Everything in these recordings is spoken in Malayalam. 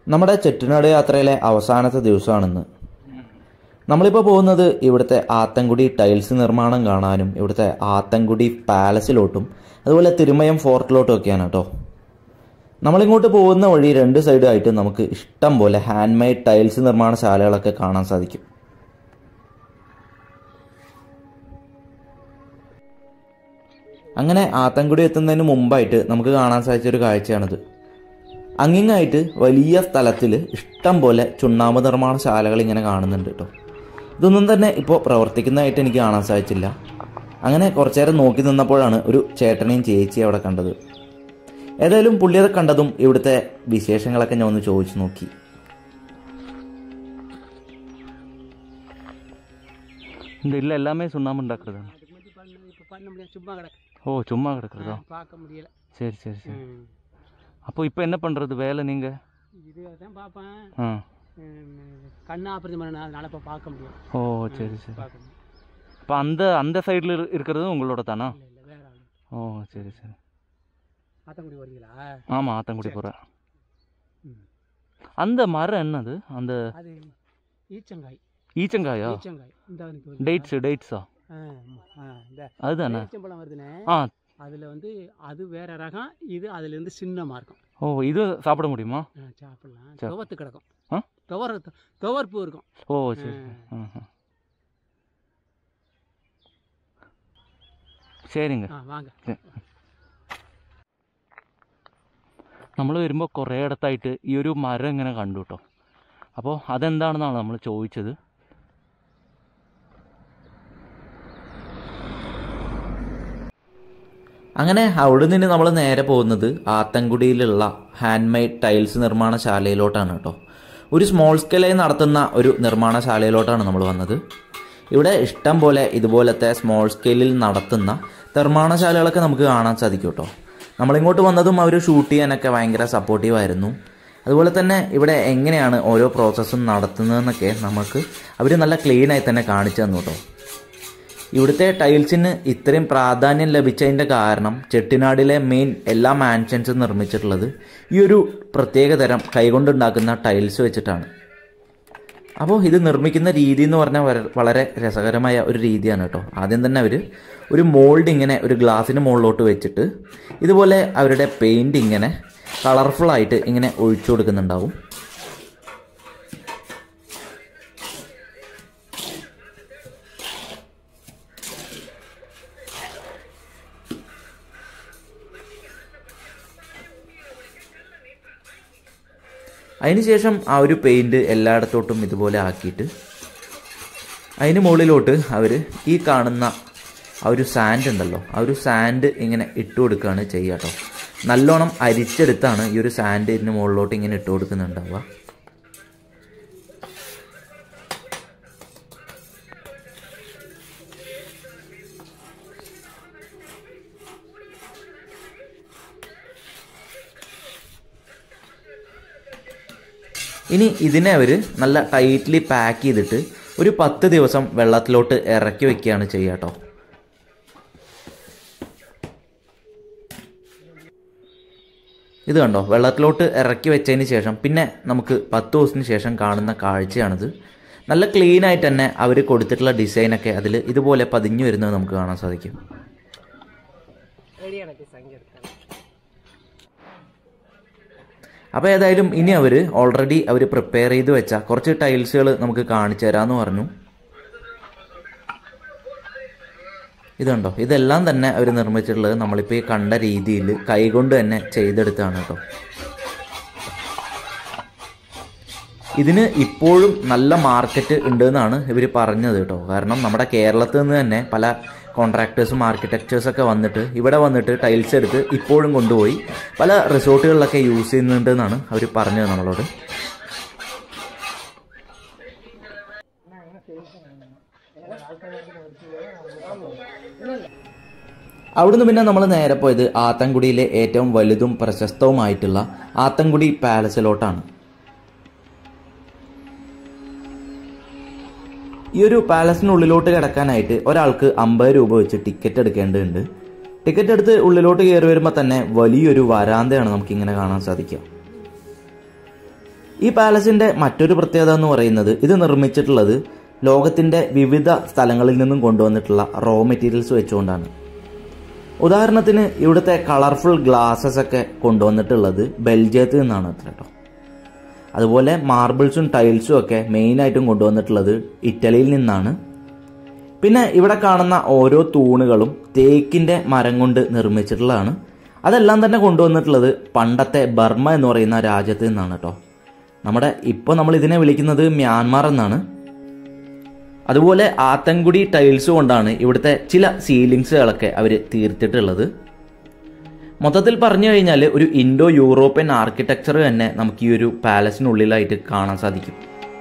നമ്മുടെ ചെട്ടിനാട് യാത്രയിലെ അവസാനത്തെ ദിവസമാണിന്ന് നമ്മളിപ്പോൾ പോകുന്നത് ഇവിടുത്തെ ആത്തൻകുടി ടൈൽസ് നിർമ്മാണം കാണാനും ഇവിടുത്തെ ആത്തൻകുടി പാലസിലോട്ടും അതുപോലെ തിരുമയം ഫോർട്ടിലോട്ടും ഒക്കെയാണ് കേട്ടോ നമ്മളിങ്ങോട്ട് പോകുന്ന വഴി രണ്ട് സൈഡായിട്ട് നമുക്ക് ഇഷ്ടം പോലെ ഹാൻഡ് മെയ്ഡ് ടൈൽസ് നിർമ്മാണശാലകളൊക്കെ കാണാൻ സാധിക്കും അങ്ങനെ ആത്തൻകുടി എത്തുന്നതിന് മുമ്പായിട്ട് നമുക്ക് കാണാൻ സാധിച്ച ഒരു കാഴ്ചയാണിത് അങ്ങിങ്ങായിട്ട് വലിയ സ്ഥലത്തിൽ ഇഷ്ടം പോലെ ചുണ്ണാമ്പ് നിർമ്മാണശാലകൾ ഇങ്ങനെ കാണുന്നുണ്ട് കേട്ടോ ഇതൊന്നും തന്നെ ഇപ്പോൾ പ്രവർത്തിക്കുന്നതായിട്ട് എനിക്ക് കാണാൻ സാധിച്ചില്ല അങ്ങനെ കുറച്ചു നേരം നോക്കി നിന്നപ്പോഴാണ് ഒരു ചേട്ടനെയും ചേച്ചിയും അവിടെ കണ്ടത് ഏതായാലും പുള്ളിയത് കണ്ടതും ഇവിടുത്തെ വിശേഷങ്ങളൊക്കെ ഞാൻ ഒന്ന് ചോദിച്ചു നോക്കി இந்த இல்லை எல்லாமே சுண்ணாம்பு உண்டாக்குறது அதுக்கு மட்டும் பண்ண இப்போ பண்ண முடியாது சும்மா கிடக்கு ஓ சும்மா கிடக்குறதா பார்க்க முடியல சரி சரி சரி ம். அப்போ இப்போ என்ன பண்ணுறது வேலை நீங்கள் இது தான் பார்ப்பேன் ஆ ம், கண்ணு ஆப்ரேஷன் பண்ணனால இப்போ பார்க்க முடியும் ஓ சரி சரி பார்க்க முடியும் இப்போ அந்த அந்த சைடில் இருக்கிறது உங்களோட தானா இல்லை இல்லை வேற ஆள் ஓ சரி சரி ஆத்தங்குடி வரீங்களா ஆமாம் ஆத்தங்குடி போகிறேன் ம். அந்த மரம் என்னது அந்த அது ஈச்சங்காய் ஈச்சங்காயா ஈச்சங்காய் இந்த எனக்கு வருது. டேட்ஸு டேட்ஸா ஆ, ஆ, இந்த அதுதானே ஈச்சம்பழம் வருதுண்ணே ஆ அதில் வந்து அது வேற ரகம் இது அதுலேருந்து சின்னமாக இருக்கும் ஓ இது சாப்பிட முடியுமா ஆ, சாப்பிடலாம் சரி. துவத்து கிடக்கும் ஆ? துவர் துவர்ப்பு இருக்கும் ஓ சரி ஆ ஆ. சரிங்க ஆ வாங்க നമ്മൾ വരുമ്പോൾ കുറേ ഇടത്തായിട്ട് ഈ ഒരു മരം ഇങ്ങനെ കണ്ടു കേട്ടോ അപ്പോൾ അതെന്താണെന്നാണ് നമ്മൾ ചോദിച്ചത് അങ്ങനെ അവിടെ നിന്ന് നമ്മൾ നേരെ പോകുന്നത് ആത്തൻകുടിയിലുള്ള ഹാൻഡ് മെയ്ഡ് ടൈൽസ് നിർമ്മാണശാലയിലോട്ടാണ് കേട്ടോ ഒരു സ്മോൾ സ്കെയിലായി നടത്തുന്ന ഒരു നിർമ്മാണശാലയിലോട്ടാണ് നമ്മൾ വന്നത് ഇവിടെ ഇഷ്ടം പോലെ ഇതുപോലത്തെ സ്മോൾ സ്കെയിലിൽ നടത്തുന്ന നിർമ്മാണശാലകളൊക്കെ നമുക്ക് കാണാൻ സാധിക്കും കേട്ടോ നമ്മളിങ്ങോട്ട് വന്നതും അവർ ഷൂട്ട് ചെയ്യാനൊക്കെ ഭയങ്കര സപ്പോർട്ടീവ് ആയിരുന്നു അതുപോലെ തന്നെ ഇവിടെ എങ്ങനെയാണ് ഓരോ പ്രോസസ്സും നടത്തുന്നതെന്നൊക്കെ നമുക്ക് അവർ നല്ല ക്ലീനായി തന്നെ കാണിച്ചു തന്നു കേട്ടോ ഇവിടുത്തെ ടൈൽസിന് ഇത്രയും പ്രാധാന്യം ലഭിച്ചതിൻ്റെ കാരണം ചെട്ടിനാടിലെ മെയിൻ എല്ലാ മാൻഷൻസും നിർമ്മിച്ചിട്ടുള്ളത് ഈ ഒരു പ്രത്യേക തരം കൈകൊണ്ടുണ്ടാക്കുന്ന ടൈൽസ് വെച്ചിട്ടാണ് അപ്പോൾ ഇത് നിർമ്മിക്കുന്ന രീതി എന്ന് പറഞ്ഞാൽ വര- വളരെ രസകരമായ ഒരു രീതിയാണ് കേട്ടോ ആദ്യം തന്നെ അവർ ഒരു മോൾഡ് ഇങ്ങനെ ഒരു ഗ്ലാസിന് മുകളിലോട്ട് വെച്ചിട്ട് ഇതുപോലെ അവരുടെ പെയിൻറ് ഇങ്ങനെ കളർഫുൾ ആയിട്ട് ഇങ്ങനെ ഒഴിച്ചു കൊടുക്കുന്നുണ്ടാവും അതിനുശേഷം ആ ഒരു പെയിൻറ് എല്ലായിടത്തോട്ടും ഇതുപോലെ ആക്കിയിട്ട് അതിന് മുകളിലോട്ട് അവർ ഈ കാണുന്ന ആ ഒരു സാൻഡ് ഉണ്ടല്ലോ ആ ഒരു സാൻഡ് ഇങ്ങനെ ഇട്ട് കൊടുക്കുകയാണ് ചെയ്യുക കേട്ടോ നല്ലോണം അരിച്ചെടുത്താണ് ഈ ഒരു സാൻഡ് ഇതിന് മുകളിലോട്ട് ഇങ്ങനെ ഇട്ട് കൊടുക്കുന്നുണ്ടാവുക ഇനി ഇതിനെ അവർ നല്ല ടൈറ്റ്ലി പാക്ക് ചെയ്തിട്ട് ഒരു പത്ത് ദിവസം വെള്ളത്തിലോട്ട് ഇറക്കി വെക്കുകയാണ് ചെയ്യുക കേട്ടോ ഇത് കണ്ടോ വെള്ളത്തിലോട്ട് ഇറക്കി വെച്ചതിന് ശേഷം പിന്നെ നമുക്ക് പത്ത് ദിവസത്തിന് ശേഷം കാണുന്ന കാഴ്ചയാണിത് നല്ല ക്ലീൻ ആയിട്ട് തന്നെ അവർ കൊടുത്തിട്ടുള്ള ഡിസൈനൊക്കെ അതിൽ ഇതുപോലെ പതിഞ്ഞു വരുന്നത് നമുക്ക് കാണാൻ സാധിക്കും ரெடியான பீஸ் அங்கே இருக்காங்க അപ്പോൾ ഏതായാലും ഇനി അവർ ഓൾറെഡി അവർ പ്രിപ്പയർ ചെയ്ത് വെച്ച കുറച്ച് ടൈൽസുകൾ നമുക്ക് കാണിച്ചു തരാമെന്ന് പറഞ്ഞു ഇതുണ്ടോ ഇതെല്ലാം തന്നെ അവർ നിർമ്മിച്ചിട്ടുള്ളത് നമ്മളിപ്പോൾ ഈ കണ്ട രീതിയിൽ കൈകൊണ്ട് തന്നെ ചെയ്തെടുത്താണ് കേട്ടോ ഇതിന് ഇപ്പോഴും നല്ല മാർക്കറ്റ് ഉണ്ട് എന്നാണ് ഇവർ പറഞ്ഞത് കേട്ടോ കാരണം നമ്മുടെ കേരളത്തിൽ നിന്ന് തന്നെ പല കോൺട്രാക്ടേഴ്സും ആർക്കിടെക്ചേഴ്സൊക്കെ വന്നിട്ട് ഇവിടെ വന്നിട്ട് ടൈൽസ് എടുത്ത് ഇപ്പോഴും കൊണ്ടുപോയി പല റിസോർട്ടുകളിലൊക്കെ യൂസ് ചെയ്യുന്നുണ്ട് എന്നാണ് അവർ പറഞ്ഞത് നമ്മളോട് അവിടുന്ന് പിന്നെ നമ്മൾ നേരെ പോയത് ആത്തൻകുടിയിലെ ഏറ്റവും വലുതും പ്രശസ്തവുമായിട്ടുള്ള ആത്തൻകുടി പാലസിലോട്ടാണ് ഈ ഒരു പാലസിനുള്ളിലോട്ട് കിടക്കാനായിട്ട് ഒരാൾക്ക് അമ്പത് രൂപ വെച്ച് ടിക്കറ്റ് എടുക്കേണ്ടതുണ്ട് ടിക്കറ്റ് എടുത്ത് ഉള്ളിലോട്ട് കയറി വരുമ്പോൾ തന്നെ വലിയൊരു വരാന്തയാണ് നമുക്കിങ്ങനെ കാണാൻ സാധിക്കുക ഈ പാലസിന്റെ മറ്റൊരു പ്രത്യേകത എന്ന് പറയുന്നത് ഇത് നിർമ്മിച്ചിട്ടുള്ളത് ലോകത്തിന്റെ വിവിധ സ്ഥലങ്ങളിൽ നിന്നും കൊണ്ടുവന്നിട്ടുള്ള റോ മെറ്റീരിയൽസ് വെച്ചുകൊണ്ടാണ് ഉദാഹരണത്തിന് ഇവിടുത്തെ കളർഫുൾ ഗ്ലാസസ് ഒക്കെ കൊണ്ടുവന്നിട്ടുള്ളത് ബെൽജിയത്തിൽ നിന്നാണ് അത്ര കേട്ടോ അതുപോലെ മാർബിൾസും ടൈൽസും ഒക്കെ മെയിനായിട്ടും കൊണ്ടുവന്നിട്ടുള്ളത് ഇറ്റലിയിൽ നിന്നാണ് പിന്നെ ഇവിടെ കാണുന്ന ഓരോ തൂണുകളും തേക്കിന്റെ മരം കൊണ്ട് നിർമ്മിച്ചിട്ടുള്ളതാണ് അതെല്ലാം തന്നെ കൊണ്ടുവന്നിട്ടുള്ളത് പണ്ടത്തെ ബർമ്മ എന്ന് പറയുന്ന രാജ്യത്ത് നിന്നാണ് കേട്ടോ നമ്മുടെ ഇപ്പോൾ നമ്മൾ ഇതിനെ വിളിക്കുന്നത് മ്യാൻമാർ എന്നാണ് അതുപോലെ ആത്തൻകുടി ടൈൽസ് കൊണ്ടാണ് ഇവിടുത്തെ ചില സീലിങ്സുകളൊക്കെ അവർ തീർത്തിട്ടുള്ളത് മൊത്തത്തിൽ പറഞ്ഞു കഴിഞ്ഞാൽ ഒരു ഇൻഡോ യൂറോപ്യൻ ആർക്കിടെക്ചർ തന്നെ നമുക്ക് ഈ ഒരു പാലസിനുള്ളിലായിട്ട് കാണാൻ സാധിക്കും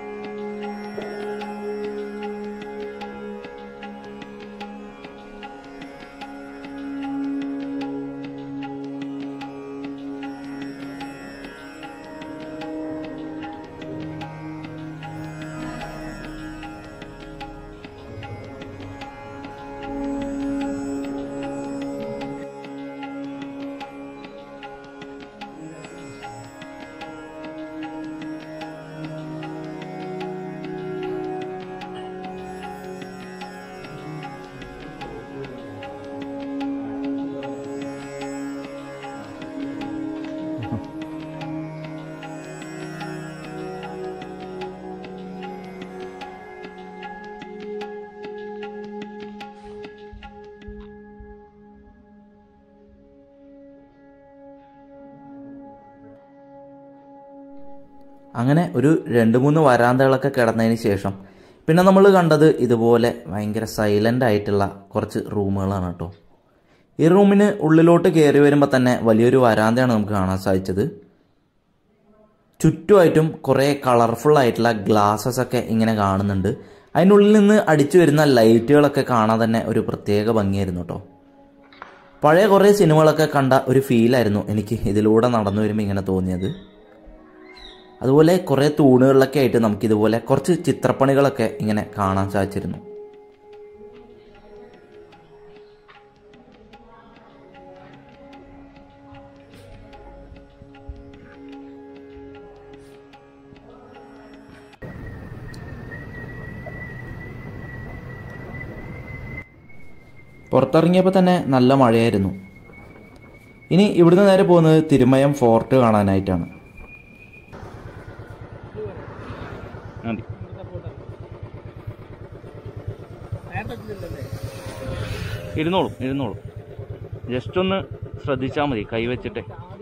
അങ്ങനെ ഒരു രണ്ട് മൂന്ന് വരാന്തകളൊക്കെ കിടന്നതിന് ശേഷം പിന്നെ നമ്മൾ കണ്ടത് ഇതുപോലെ ഭയങ്കര സൈലൻ്റ് ആയിട്ടുള്ള കുറച്ച് റൂമുകളാണ് കേട്ടോ ഈ റൂമിന് ഉള്ളിലോട്ട് കയറി വരുമ്പോൾ തന്നെ വലിയൊരു വരാന്തയാണ് നമുക്ക് കാണാൻ സാധിച്ചത് ചുറ്റുമായിട്ടും കുറേ കളർഫുൾ ആയിട്ടുള്ള ഗ്ലാസസ് ഒക്കെ ഇങ്ങനെ കാണുന്നുണ്ട് അതിനുള്ളിൽ നിന്ന് അടിച്ചു വരുന്ന ലൈറ്റുകളൊക്കെ കാണാൻ തന്നെ ഒരു പ്രത്യേക ഭംഗിയായിരുന്നു കേട്ടോ പഴയ കുറേ സിനിമകളൊക്കെ കണ്ട ഒരു ഫീലായിരുന്നു എനിക്ക് ഇതിലൂടെ നടന്നു വരുമ്പോൾ ഇങ്ങനെ തോന്നിയത് അതുപോലെ കുറേ തൂണുകളിലൊക്കെ ആയിട്ട് നമുക്കിതുപോലെ കുറച്ച് ചിത്രപ്പണികളൊക്കെ ഇങ്ങനെ കാണാൻ സാധിച്ചിരുന്നു പുറത്തിറങ്ങിയപ്പോൾ തന്നെ നല്ല മഴയായിരുന്നു ഇനി ഇവിടുന്ന് നേരെ പോകുന്നത് തിരുമയം ഫോർട്ട് കാണാനായിട്ടാണ് മതി ഇരുന്നോളും ഇരുന്നോളും ജസ്റ്റ് ഒന്ന് ശ്രദ്ധിച്ചാൽ മതി കൈ വെച്ചിട്ടേ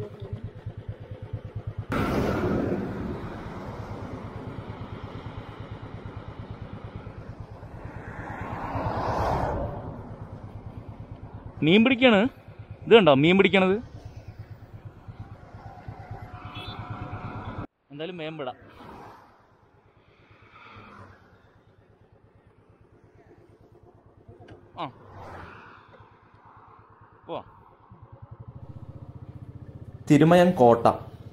മീൻ പിടിക്കാണ് ഇത് കണ്ടോ മീൻ പിടിക്കണത് എന്തായാലും മേമ്പിടാം ആ പോവാ തിരുമയം കോട്ട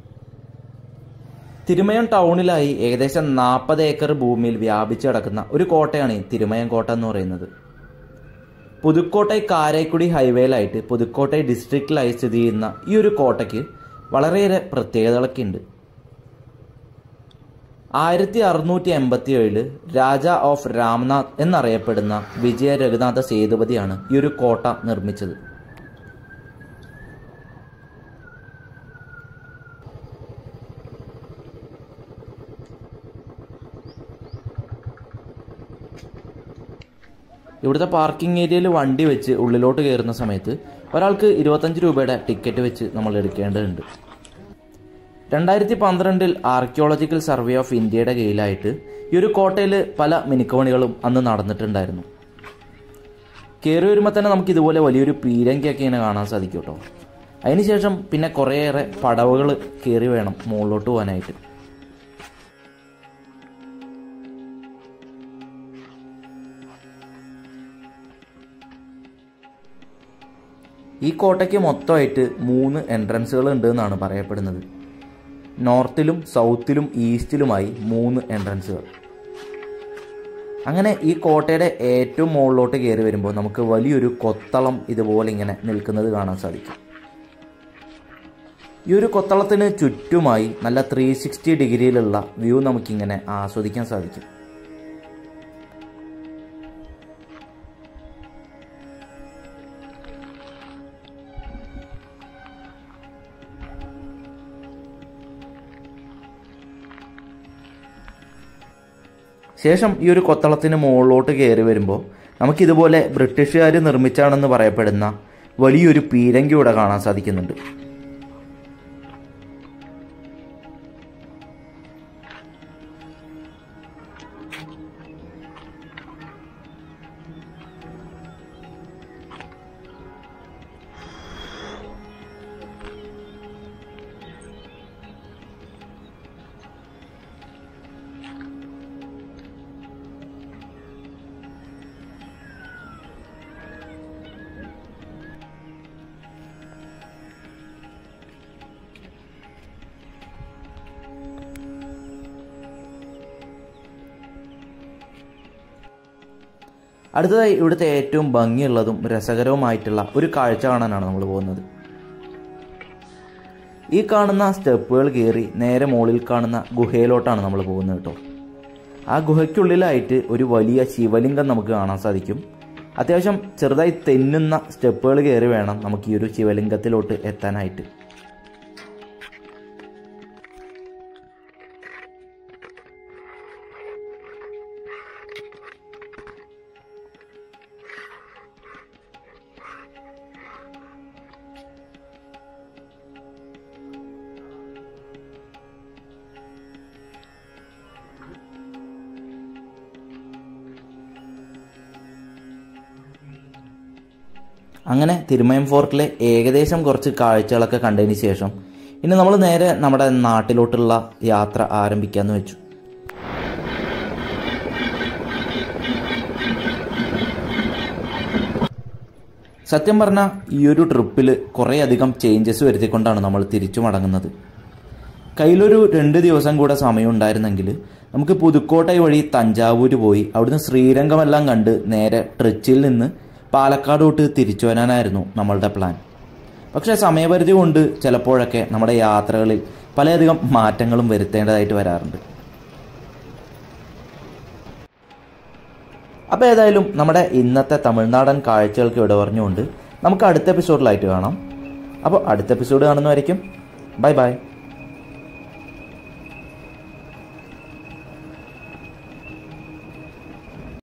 തിരുമയം ടൗണിലായി ഏകദേശം നാൽപ്പത് ഏക്കർ ഭൂമിയിൽ വ്യാപിച്ചു കിടക്കുന്ന ഒരു കോട്ടയാണ് ഈ തിരുമയം കോട്ട എന്ന് പറയുന്നത് പുതുക്കോട്ടൈ കാരൈക്കുടി ഹൈവേയിലായിട്ട് പുതുക്കോട്ടൈ ഡിസ്ട്രിക്റ്റിലായി സ്ഥിതി ചെയ്യുന്ന ഈ ഒരു കോട്ടയ്ക്ക് വളരെയേറെ പ്രത്യേകതകളൊക്കെ ഉണ്ട് ആയിരത്തി അറുന്നൂറ്റി എൺപത്തി ഏഴില് രാജ ഓഫ് രാംനാഥ് എന്നറിയപ്പെടുന്ന വിജയ രഘുനാഥ സേതുപതിയാണ് ഈ ഒരു കോട്ട നിർമ്മിച്ചത് ഇവിടുത്തെ പാർക്കിംഗ് ഏരിയയിൽ വണ്ടി വെച്ച് ഉള്ളിലോട്ട് കയറുന്ന സമയത്ത് ഒരാൾക്ക് ഇരുപത്തഞ്ച് രൂപയുടെ ടിക്കറ്റ് വെച്ച് നമ്മൾ എടുക്കേണ്ടതുണ്ട് രണ്ടായിരത്തി പന്ത്രണ്ടിൽ ആർക്കിയോളജിക്കൽ സർവേ ഓഫ് ഇന്ത്യയുടെ കീഴിലായിട്ട് ഈ ഒരു കോട്ടയിൽ പല മിനുക്കമണികളും അന്ന് നടന്നിട്ടുണ്ടായിരുന്നു കയറി വരുമ്പോൾ തന്നെ നമുക്ക് ഇതുപോലെ വലിയൊരു പീരങ്കിയൊക്കെ ഇങ്ങനെ കാണാൻ സാധിക്കും കേട്ടോ അതിനുശേഷം പിന്നെ കുറേയേറെ പടവുകൾ കയറി വേണം മുകളിലോട്ട് പോകാനായിട്ട് ഈ കോട്ടയ്ക്ക് മൊത്തമായിട്ട് മൂന്ന് എൻട്രൻസുകൾ ഉണ്ട് എന്നാണ് പറയപ്പെടുന്നത് നോർത്തിലും സൗത്തിലും ഈസ്റ്റിലുമായി മൂന്ന് എൻട്രൻസുകൾ അങ്ങനെ ഈ കോട്ടയുടെ ഏറ്റവും മുകളിലോട്ട് കയറി വരുമ്പോൾ നമുക്ക് വലിയൊരു കൊത്തളം ഇതുപോലെ ഇങ്ങനെ നിൽക്കുന്നത് കാണാൻ സാധിക്കും ഈ ഒരു കൊത്തളത്തിന് ചുറ്റുമായി നല്ല ത്രീ സിക്സ്റ്റി ഡിഗ്രിയിലുള്ള വ്യൂ നമുക്കിങ്ങനെ ആസ്വദിക്കാൻ സാധിക്കും ശേഷം ഈ ഒരു കൊത്തളത്തിന് മുകളിലോട്ട് കയറി വരുമ്പോൾ നമുക്കിതുപോലെ ബ്രിട്ടീഷുകാർ നിർമ്മിച്ചാണെന്ന് പറയപ്പെടുന്ന വലിയൊരു പീരങ്കി ഇവിടെ കാണാൻ സാധിക്കുന്നുണ്ട് അടുത്തതായി ഇവിടുത്തെ ഏറ്റവും ഭംഗിയുള്ളതും രസകരവുമായിട്ടുള്ള ഒരു കാഴ്ച കാണാനാണ് നമ്മൾ പോകുന്നത് ഈ കാണുന്ന സ്റ്റെപ്പുകൾ കയറി നേരെ മുകളിൽ കാണുന്ന ഗുഹയിലോട്ടാണ് നമ്മൾ പോകുന്നത് കേട്ടോ ആ ഗുഹയ്ക്കുള്ളിലായിട്ട് ഒരു വലിയ ശിവലിംഗം നമുക്ക് കാണാൻ സാധിക്കും അത്യാവശ്യം ചെറുതായി തെന്നുന്ന സ്റ്റെപ്പുകൾ കയറി വേണം നമുക്ക് ഈ ഒരു ശിവലിംഗത്തിലോട്ട് എത്താനായിട്ട് അങ്ങനെ തിരുമയം ഫോർട്ടിലെ ഏകദേശം കുറച്ച് കാഴ്ചകളൊക്കെ കണ്ടതിന് ശേഷം ഇനി നമ്മൾ നേരെ നമ്മുടെ നാട്ടിലോട്ടുള്ള യാത്ര ആരംഭിക്കാമെന്ന് വെച്ചു സത്യം പറഞ്ഞാൽ ഈ ഒരു ട്രിപ്പിൽ കുറേയധികം ചേഞ്ചസ് വരുത്തിക്കൊണ്ടാണ് നമ്മൾ തിരിച്ചു മടങ്ങുന്നത് കയ്യിലൊരു രണ്ട് ദിവസം കൂടെ സമയം ഉണ്ടായിരുന്നെങ്കിൽ നമുക്ക് പുതുക്കോട്ടൈ വഴി തഞ്ചാവൂർ പോയി അവിടുന്ന് ശ്രീരംഗമെല്ലാം കണ്ട് നേരെ ട്രിച്ചിൽ നിന്ന് പാലക്കാട് തൊട്ട് തിരിച്ചു വരാനായിരുന്നു നമ്മളുടെ പ്ലാൻ പക്ഷേ സമയപരിധി കൊണ്ട് ചിലപ്പോഴൊക്കെ നമ്മുടെ യാത്രകളിൽ പലയധികം മാറ്റങ്ങളും വരുത്തേണ്ടതായിട്ട് വരാറുണ്ട് അപ്പോൾ ഏതായാലും നമ്മുടെ ഇന്നത്തെ തമിഴ്നാടൻ കാഴ്ചകൾക്ക് ഇവിടെ പറഞ്ഞുകൊണ്ട് നമുക്ക് അടുത്ത എപ്പിസോഡിലായിട്ട് കാണാം അപ്പോൾ അടുത്ത എപ്പിസോഡ് കാണുന്നതായിരിക്കും ബൈ ബൈ